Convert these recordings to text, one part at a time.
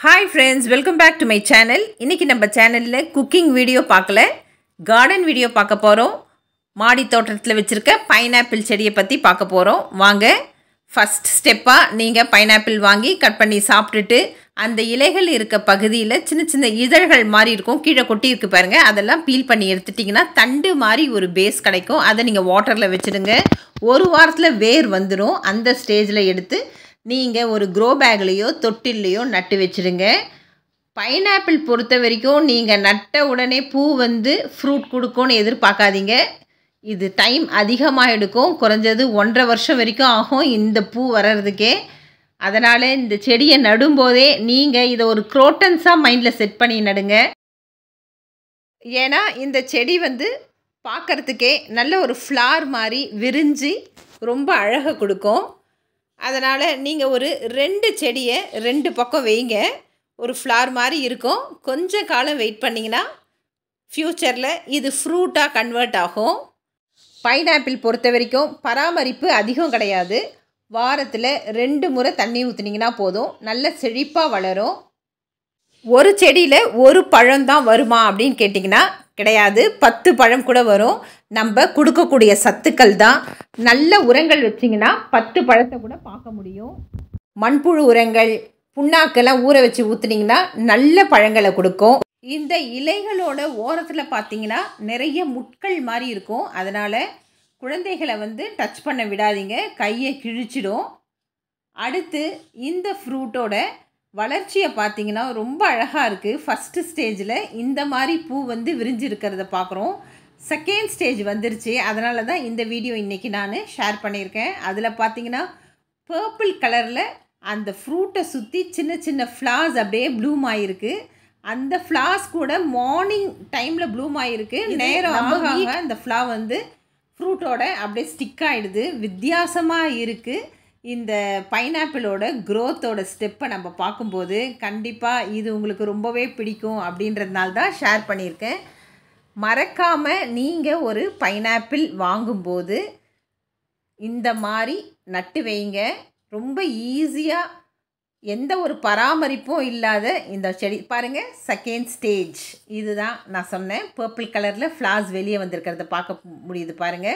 hi friends welcome back to my channel இன்றைக்கி நம்ம சேனலில் குக்கிங் வீடியோ பார்க்கல கார்டன் வீடியோ பார்க்க போகிறோம் மாடி தோட்டத்தில் வச்சுருக்க பைனாப்பிள் செடியை பற்றி பார்க்க போகிறோம் வாங்க ஃபஸ்ட் ஸ்டெப்பாக நீங்கள் பைனாப்பிள் வாங்கி கட் பண்ணி சாப்பிட்டுட்டு அந்த இலைகள் இருக்க பகுதியில் சின்ன சின்ன இதழ்கள் மாதிரி இருக்கும் கீழே கொட்டி இருக்கு பாருங்கள் அதெல்லாம் பீல் பண்ணி எடுத்துட்டிங்கன்னா தண்டு மாதிரி ஒரு பேஸ் கிடைக்கும் அதை நீங்கள் வாட்டரில் வச்சுடுங்க ஒரு வாரத்தில் வேர் வந்துடும் அந்த ஸ்டேஜில் எடுத்து நீங்கள் ஒரு க்ரோ பேக்லேயோ தொட்டில்லையோ நட்டு வச்சுடுங்க பைனாப்பிள் பொறுத்த வரைக்கும் நீங்கள் நட்ட உடனே பூ வந்து ஃப்ரூட் கொடுக்கும்னு எதிர்பார்க்காதீங்க இது டைம் அதிகமாக எடுக்கும் குறைஞ்சது ஒன்றரை வருஷம் வரைக்கும் ஆகும் இந்த பூ வர்றதுக்கே அதனால் இந்த செடியை நடும்போதே நீங்கள் இதை ஒரு குரோட்டன்ஸாக மைண்டில் செட் பண்ணி நடுங்க ஏன்னா இந்த செடி வந்து பார்க்குறதுக்கே நல்ல ஒரு ஃப்ளார் மாதிரி விரிஞ்சு ரொம்ப அழகை கொடுக்கும் அதனால் நீங்கள் ஒரு ரெண்டு செடியை ரெண்டு பக்கம் வைங்க ஒரு ஃப்ளார் மாதிரி இருக்கும் கொஞ்ச காலம் வெயிட் பண்ணிங்கன்னா ஃப்யூச்சரில் இது ஃப்ரூட்டாக கன்வெர்ட் ஆகும் பைனாப்பிள் பொறுத்த வரைக்கும் பராமரிப்பு அதிகம் கிடையாது வாரத்தில் ரெண்டு முறை தண்ணி ஊற்றுனீங்கன்னா போதும் நல்ல செழிப்பாக வளரும் ஒரு செடியில் ஒரு பழம் தான் வருமா அப்படின்னு கேட்டிங்கன்னா கிடையாது பத்து பழம் கூட வரும் நம்ம கொடுக்கக்கூடிய சத்துக்கள் தான் நல்ல உரங்கள் வச்சிங்கன்னா பத்து பழத்தை கூட பார்க்க முடியும் மண்புழு உரங்கள் புண்ணாக்கெல்லாம் ஊற வச்சு ஊற்றுனீங்கன்னா நல்ல பழங்களை கொடுக்கும் இந்த இலைகளோட ஓரத்தில் பார்த்தீங்கன்னா நிறைய முட்கள் மாதிரி இருக்கும் அதனால் குழந்தைகளை வந்து டச் பண்ண விடாதீங்க கையை கிழிச்சிடும் அடுத்து இந்த ஃப்ரூட்டோட வளர்ச்சியை பார்த்தீங்கன்னா ரொம்ப அழகாக இருக்குது ஃபஸ்ட்டு ஸ்டேஜில் இந்த மாதிரி பூ வந்து விரிஞ்சிருக்கிறத பார்க்குறோம் செகண்ட் ஸ்டேஜ் வந்துருச்சு அதனால தான் இந்த வீடியோ இன்றைக்கி நான் ஷேர் பண்ணியிருக்கேன் அதில் பார்த்தீங்கன்னா பர்பிள் கலரில் அந்த ஃப்ரூட்டை சுற்றி சின்ன சின்ன ஃப்ளார்ஸ் அப்படியே ப்ளூம் ஆகிருக்கு அந்த ஃப்ளார்ஸ் கூட மார்னிங் டைமில் ப்ளூம் ஆகிருக்கு நேரம் ஆக ஆக அந்த ஃப்ளார் வந்து ஃப்ரூட்டோட அப்படியே ஸ்டிக் ஆகிடுது வித்தியாசமாக இருக்குது இந்த பைனாப்பிளோட க்ரோத்தோட ஸ்டெப்பை நம்ம பார்க்கும்போது கண்டிப்பாக இது உங்களுக்கு ரொம்பவே பிடிக்கும் அப்படின்றதுனால தான் ஷேர் பண்ணியிருக்கேன் மறக்காமல் நீங்கள் ஒரு பைனாப்பிள் வாங்கும்போது இந்த மாதிரி நட்டு வைங்க ரொம்ப ஈஸியாக எந்த ஒரு பராமரிப்பும் இல்லாத இந்த செடி பாருங்கள் செகண்ட் ஸ்டேஜ் இதுதான் நான் சொன்னேன் பர்பிள் கலரில் ஃப்ளார்ஸ் வெளியே வந்திருக்கிறத பார்க்க முடியுது பாருங்கள்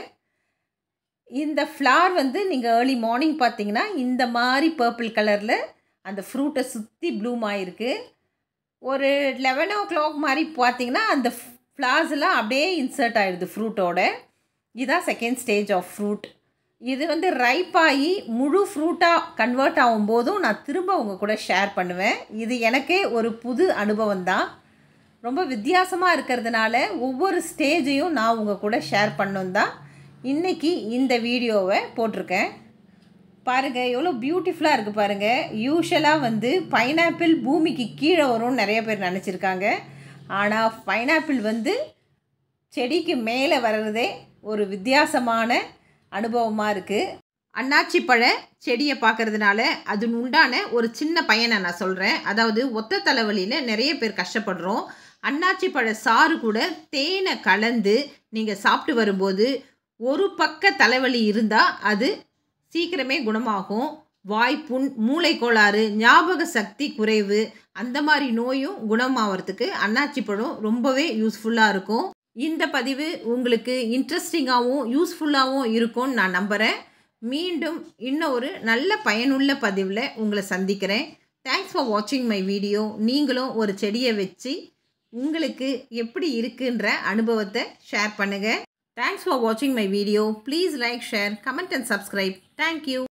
இந்த ஃப்ளார் வந்து நீங்கள் ஏர்லி மார்னிங் பார்த்தீங்கன்னா இந்த மாதிரி பர்பிள் கலரில் அந்த ஃப்ரூட்டை சுற்றி ப்ளூம் ஆகிருக்கு ஒரு லெவன் ஓ கிளாக் மாதிரி பார்த்தீங்கன்னா அந்த ஃப்ளார்ஸ் எல்லாம் அப்படியே இன்சர்ட் ஆகிடுது ஃப்ரூட்டோட இதுதான் செகண்ட் ஸ்டேஜ் ஆஃப் ஃப்ரூட் இது வந்து ரைப் ஆகி முழு ஃப்ரூட்டாக கன்வெர்ட் ஆகும் போதும் நான் திரும்ப உங்கள் கூட ஷேர் பண்ணுவேன் இது எனக்கே ஒரு புது அனுபவம் தான் ரொம்ப வித்தியாசமாக இருக்கிறதுனால ஒவ்வொரு ஸ்டேஜையும் நான் உங்கள் கூட ஷேர் பண்ணணும் தான் இன்றைக்கி இந்த வீடியோவை போட்டிருக்கேன் பாருங்கள் எவ்வளோ பியூட்டிஃபுல்லாக இருக்குது பாருங்கள் யூஷுவலாக வந்து பைனாப்பிள் பூமிக்கு கீழே வரும்னு நிறைய பேர் நினச்சிருக்காங்க ஆனால் பைனாப்பிள் வந்து செடிக்கு மேலே வர்றதே ஒரு வித்தியாசமான அனுபவமாக இருக்குது அன்னாச்சி பழ செடியை பார்க்கறதுனால அது உண்டான ஒரு சின்ன பையனை நான் சொல்கிறேன் அதாவது ஒத்த தலைவலியில் நிறைய பேர் கஷ்டப்படுறோம் அன்னாச்சி பழ சாறு கூட தேனை கலந்து நீங்கள் சாப்பிட்டு வரும்போது ஒரு பக்க தலைவலி இருந்தால் அது சீக்கிரமே குணமாகும் வாய்ப்புண் மூளை கோளாறு ஞாபக சக்தி குறைவு அந்த மாதிரி நோயும் குணமாகறதுக்கு அன்னாச்சி பழம் ரொம்பவே யூஸ்ஃபுல்லாக இருக்கும் இந்த பதிவு உங்களுக்கு இன்ட்ரெஸ்டிங்காகவும் யூஸ்ஃபுல்லாகவும் இருக்கும்னு நான் நம்புகிறேன் மீண்டும் இன்னும் ஒரு நல்ல பயனுள்ள பதிவில் உங்களை சந்திக்கிறேன் தேங்க்ஸ் ஃபார் வாட்சிங் மை வீடியோ நீங்களும் ஒரு செடியை வச்சு உங்களுக்கு எப்படி இருக்குன்ற அனுபவத்தை ஷேர் பண்ணுங்கள் தேங்க்ஸ் ஃபார் வாட்சிங் my video please like share comment and subscribe thank you